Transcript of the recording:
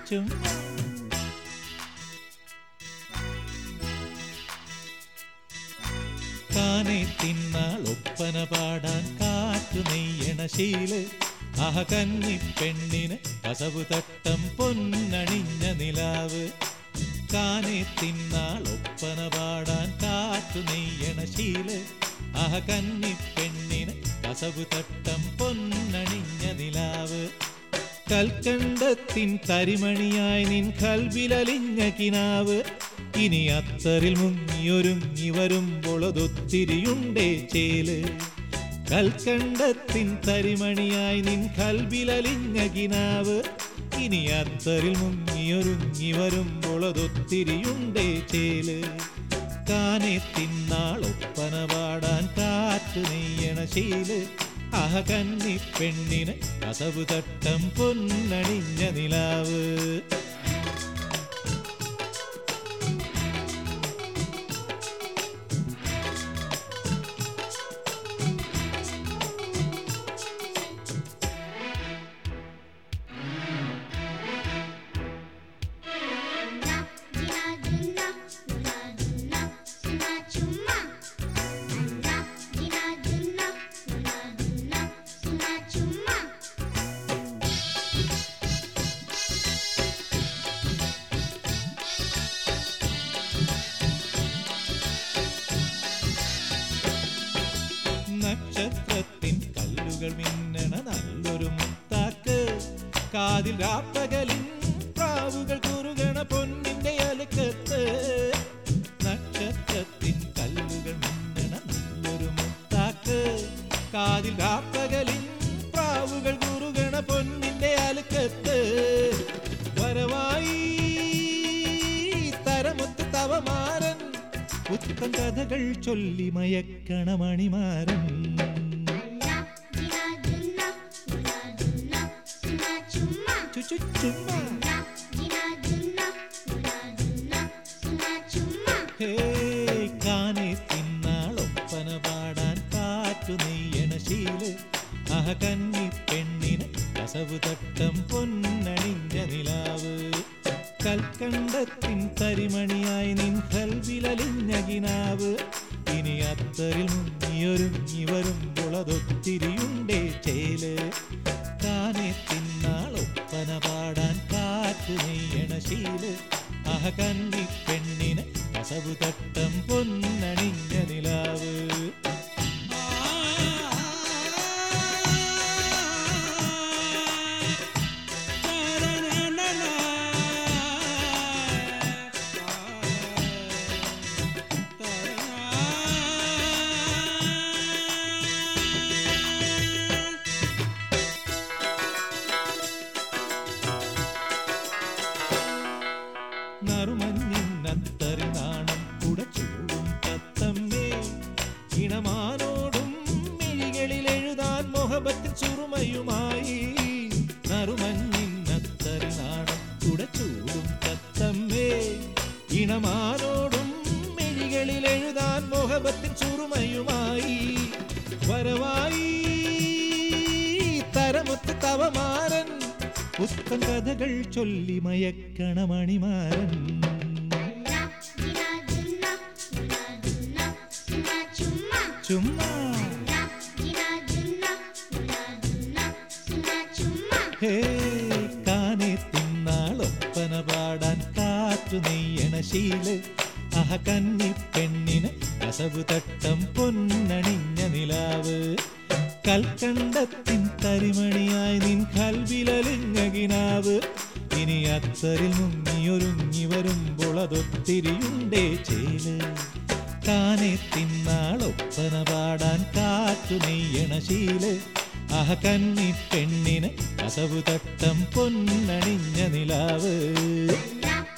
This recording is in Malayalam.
ചുമ്മാ കാനെ തിന്നാൾ ഒപ്പന പാടാൻ കാറ്റു നെയ്യണ ശീല് അഹ കന്നി പെണ്ണിന് കസവു തട്ടം പൊന്നണിഞ്ഞ നിലാവ് കാനെ തിന്നാൾ ഒപ്പന പാടാൻ കാറ്റു നെയ്യണ ശീല് അഹ കന്നി പെണ്ണിന് കസവു തട്ടം പൊന്നണിഞ്ഞ നിലാവ് കൽക്കണ്ടത്തിൻ തരിമണിയായി നിൻ കൽവിലലിഞ്ഞ കിനാവ് ഇനി അത്തറിൽ മുങ്ങിയൊരുങ്ങി വരുമ്പോളതൊത്തിരിയുണ്ടേ ചേല് കൽക്കണ്ടത്തിൻ തരിമണിയായി നിൻ കൽവിലലിഞ്ഞ കിനാവ് ഇനി അത്തറിൽ മുങ്ങിയൊരുങ്ങി വരുമ്പോളതൊത്തിരിയുണ്ടേ ചേല് കാനെ തിന്നാൾ ഒപ്പന പാടാൻ കാറ്റു നെയ്യണ ശീല് അഹ കന്നി പെണ്ണിന് കസവു തട്ടം പൊന്നണിഞ്ഞ നിലാവ് നക്ഷത്രത്തിൻ കല്ലുകൾ മിന്നണ നല്ലൊരു മുത്താക്ക് കാതിൽ രാപ്പകലിൻ പ്രാവുകൾ കുറുകണ പൊന്നിന്റെ അലുക്കത്ത് നക്ഷത്രത്തിൻ കല്ലുകൾ മിന്നണ നല്ലൊരു മുത്താക്ക് കാതിൽ രാപ്പകലിൻ പ്രാവുകൾ കുറുകണ പൊന്നിന്റെ അലുക്കത്ത് വരവായി തരമൊത്ത് തവമാരൻ പുത്തൻ കഥകൾ ചൊല്ലി മയക്കണ മണിമാരൻ ചു ചു ചുമ്മാ ഹേ കാനെ തിന്നാളൊപ്പന പാടാൻ കാറ്റു നെയ്യണ ശീല് അഹ കന്നി പെണ്ണിന് കസവു തട്ടം പൊന്നണിഞ്ഞ നിലാവ് കൽക്കണ്ടത്തിൻ തരിമണിയായി നിൻ കൽവിലലിഞ്ഞ കിനാവ് ഇനി അത്തറിൽ മുങ്ങിയൊരുങ്ങി വരുമ്പോളതൊത്തിരിയുണ്ടേ ചേല് കാനെ തിന്നാളൊപ്പന പാടാൻ കാറ്റ് നെയ്യണ ശീല് അഹ കന്നി പെണ്ണിന് കസവു തട്ടം പൊന്നണിഞ്ഞ നിലാവ് നറുമഞ്ഞിന്നത്തറി നാണം കുടച്ചൂടും തത്തമ്മേ ഇണമാനോടും മിഴികളിൽ എഴുതാൻ മൊഹബത്തിൻ ചുറുമയുമായി നറുമഞ്ഞിന്നത്തറി നാണം കുടച്ചൂടും തത്തമ്മേ ഇണമാനോടും മിഴികളിൽ എഴുതാൻ മൊഹബത്തിൻ ചുറുമയുമായി വരവായി തരമൊത്ത് തവമാരൻ പുസ്തൻ കഥകൾ ചൊല്ലി മയക്കണ മണിമാരൻ ചുമ്മാ ഹേ കാനെ തിന്നാളൊപ്പന പാടാൻ കാറ്റു നെയ്യണ ശീല് അഹ കന്നി പെണ്ണിന് കസവു തട്ടം പൊന്നണിഞ്ഞ നിലാവ് കൽക്കണ്ടത്തിൻ തരിമണിയായി നിൻ കൽവിലലിഞ്ഞ കിനാവ് ഇനി അത്തറിൽ മുങ്ങിയൊരുങ്ങി വരുമ്പോൾ അതൊത്തിരിയുണ്ടേ ചേല് കാനെ തിന്നാളൊപ്പന പാടാൻ കാറ്റു നെയ്യണ ശീല് അഹ കന്നി പെണ്ണിന് കസവു തട്ടം പൊന്നണിഞ്ഞ നിലാവ് la